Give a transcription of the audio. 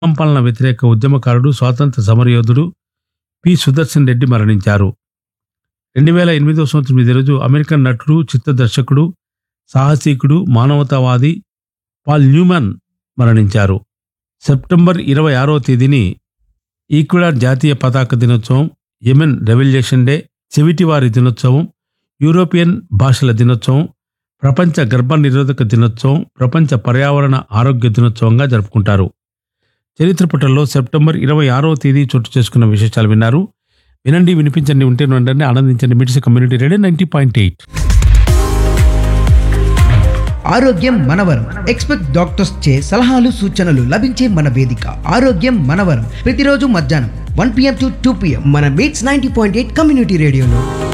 పాలన వ్యతిరేక ఉద్యమకారుడు స్వాతంత్ర సమరయోధుడు పి సుదర్శన్ రెడ్డి మరణించారు రెండు వేల ఎనిమిదవ సంవత్సరం ఇదే రోజు అమెరికన్ నటుడు చిత్ర దర్శకుడు సాహసికుడు మానవతావాది పాల్ న్యూమన్ మరణించారు సెప్టెంబర్ ఇరవై ఆరవ తేదీని ఈక్వెడార్ జాతీయ పతాక దినోత్సవం యెమెన్ రెవల్యూషన్ డే చెవిటివారి దినోత్సవం యూరోపియన్ భాషల దినోత్సవం ప్రపంచ గర్భ నిరోధక దినోత్సవం ప్రపంచ పర్యావరణ ఆరోగ్య దినోత్సవంగా జరుపుకుంటారు చరిత్ర పుటల్లో సెప్టెంబర్ ఇరవై ఆరవ తేదీ చోటు చేసుకున్న విశేషాలు విన్నారు వినండి వినిపించండి ఉంటే ఉండండి ఆనందించండి మిడిసి community radio ninety point eight ఆరోగ్యం మనవరం ఎక్స్పెక్ట్ డాక్టర్స్ చే సలహాలు సూచనలు లభించే మన వేదిక ఆరోగ్యం మనవరం ప్రతిరోజు మధ్యాహ్నం one PM to two PM మన మీట్స్ నైన్టీ పాయింట్ ఎయిట్ కమ్యూనిటీ రేడియోలో